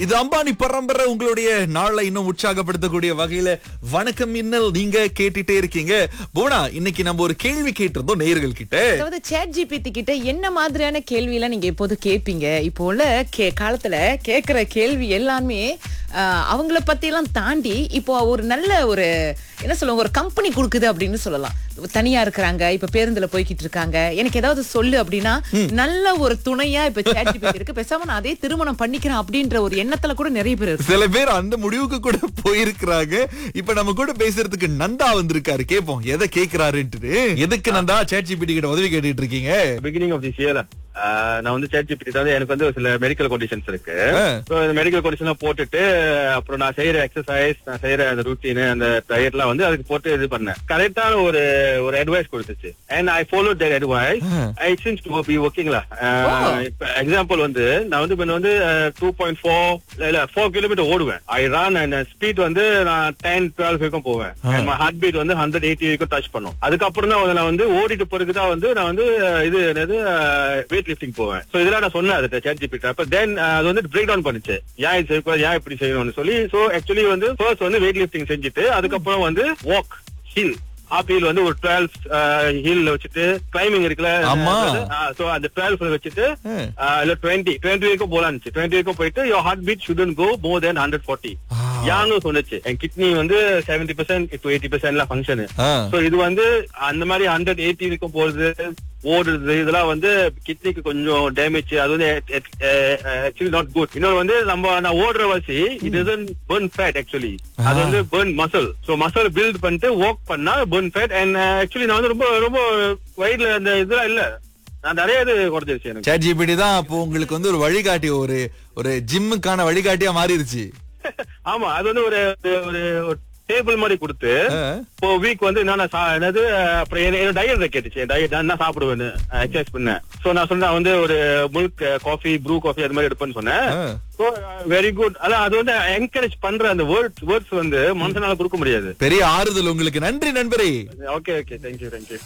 இது அம்பானி பரம்பரை உங்களுடைய நாளை இன்னும் உற்சாகப்படுத்தக்கூடிய வகையில வணக்கம் மின்னல் நீங்க கேட்டுட்டே இருக்கீங்க போனா இன்னைக்கு நம்ம ஒரு கேள்வி கேட்டிருந்தோம் நேயர்கள் கிட்ட அதாவது சேட் ஜிபிடி கிட்ட என்ன மாதிரியான கேள்வி எல்லாம் நீங்க எப்போது கேட்பீங்க இப்போ உள்ள கே காலத்துல கேக்குற கேள்வி எல்லாமே ஆஹ், அவங்கள பத்தி எல்லாம் தாண்டி இப்போ ஒரு நல்ல ஒரு என்ன சொல்லுவாங்க ஒரு கம்பெனி கொடுக்குது அப்படின்னு சொல்லலாம் தனியா இருக்கிறாங்க இப்ப பேருந்துல போய்கிட்டு இருக்காங்க எனக்கு ஏதாவது சொல்லு அப்படின்னா நல்ல ஒரு துணையா இப்ப சேட் ஜிபிடி இருக்கு பேசாம நான் அதே திருமணம் பண்ணிக்கிறேன் அப்படின்ற ஒரு எண்ணத்துல கூட நிறைய பேர் இருக்கு சில பேர் அந்த முடிவுக்கு கூட போயிருக்கிறாங்க இப்ப நம்ம கூட பேசுறதுக்கு நந்தா வந்திருக்காரு கேப்போம் எதை கேக்குறாருன்ட்டு எதுக்கு நந்தா சேட்ஜிபிடி கிட்ட உதவி கேட்டுட்டு இருக்கீங்க பிகினிங் ஆஃப் திஸ் இயர் நான் வந்து சேட் ஜிபிடி தான் எனக்கு வந்து ஒரு சில மெடிக்கல் கண்டிஷன்ஸ் இருக்கு ஆ. ஸோ இந்த மெடிக்கல் கண்டிஷன் போட்டுட்டு அப்புறம் நான் செய்யற எக்ஸசைஸ் நான் செய்யற அந்த ரூட்டீன் அந்த டயட்லாம் வந்து அதுக்கு போட்டு இது பண்ணேன் கரெக்டான ஒரு ஒரு அட்வைஸ் கொடுத்துச்சு and I follow that advice I seems to be ஓகேங்களா எக்ஸாம்பிள் வந்து நான் வந்து இப்ப வந்து டூ பாயிண்ட் ஃபோர் இல்ல ஃபோர் கிலோமீட்டர் ஓடுவேன் ஐ ரன் அண்ட் ஸ்பீட் வந்து நான் டென் டுவெல் வரைக்கும் போவேன் ஹார்ட் பீட் வந்து ஹண்ட்ரட் எயிட்டி வரைக்கும் டச் பண்ணும் அதுக்கப்புறம் தான் வந்து நான் வந்து ஓடிட்டு பிறகு தான் வந்து நான் வந்து அஹ், இது என்னது வெயிட் லிஃப்டிங் போவேன் சோ இதெல்லாம் நான் சொன்னேன் அது சேட் ஜிபிடி அப்ப தென் அது வந்து பிரேக் டவுன் பண்ணுச்சு ஏன் இது செய்யக்கூடாது ஏன் இப்படி செய்யணும்னு சொல்லி சோ ஆக்சுவலி வந்து ஃபர்ஸ்ட் வந்து வெயிட் லிஃப்டிங் செஞ்சுட்டு அதுக்கப்புறம் வந்து வாக் ஹில் ஹாப் ஹில் வந்து ஒரு டுவெல் ஹில் வச்சுட்டு கிளைம்பிங் இருக்குல்ல ஆமா. சோ அந்த டுவெல் வச்சுட்டு ஆ. ஆஹ் இல்ல டுவெண்ட்டி டுவெண்ட்டி வரைக்கும் போலான்னு டுவெண்ட்டி வரைக்கும் போயிட்டு your heart beat shouldn't go more than hundred forty ஆ. யான்னு சொன்னுச்சு என் கிட்னி வந்து செவன்டி பர்சன்ட் டு எயிட்டி பர்சன்ட்லாம் ஃபங்க்ஷனு ஆ. சோ இது வந்து அந்த மாதிரி ஹண்ட்ரட் எயிட்டி வரைக்கும் போறது ஓடுறது இதெல்லாம் வந்து கிட்னிக்கு கொஞ்சம் டேமேஜ் அது வந்து ஆக்சுவலி நாட் குட் இன்னொரு வந்து நம்ம நான் ஓடுற வாசி இது burn ஃபேட் ஆக்சுவலி அது வந்து burn muscle so muscle build பண்ணிட்டு ஒர்க் பண்ணா burn ஃபேட் அண்ட் ஆக்சுவலி நான் வந்து ரொம்ப ரொம்ப வயிறுல அந்த இதெல்லாம் இல்ல நான் நிறைய இது குறைஞ்சிருச்சு எனக்கு சேட்ஜிபிடி தான் அப்போ உங்களுக்கு வந்து ஒரு வழிகாட்டி ஒரு ஒரு ஜிம்முக்கான வழிகாட்டியா மாறிடுச்சு ஆமா அது வந்து ஒரு ஒரு டேபிள் மாதிரி கொடுத்து ஆ. இப்போ வீக் வந்து என்னென்ன சா- என்னது அஹ், அப்புறம் என்ன டயட் கேட்டுச்சு டயட் என்ன சாப்பிடுவேன்னு எக்ஸசைஸ் பண்ணேன் சோ நான் சொன்னேன் வந்து ஒரு மில்க் காஃபி ப்ரூ காஃபி அது மாதிரி எடுப்பேன்னு சொன்னேன் ஆ. சோ வெரி குட் அதான் அது வந்து என்கரேஜ் பண்ற அந்த வேர்ட்ஸ் வேர்ட்ஸ் வந்து மனுஷனால கொடுக்க முடியாது பெரிய ஆறுதல் உங்களுக்கு நன்றி நண்பரே okay okay thank you thank you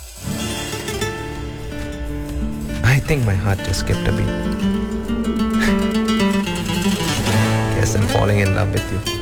I think my heart just skipped a beat. Guess I'm falling in love with you.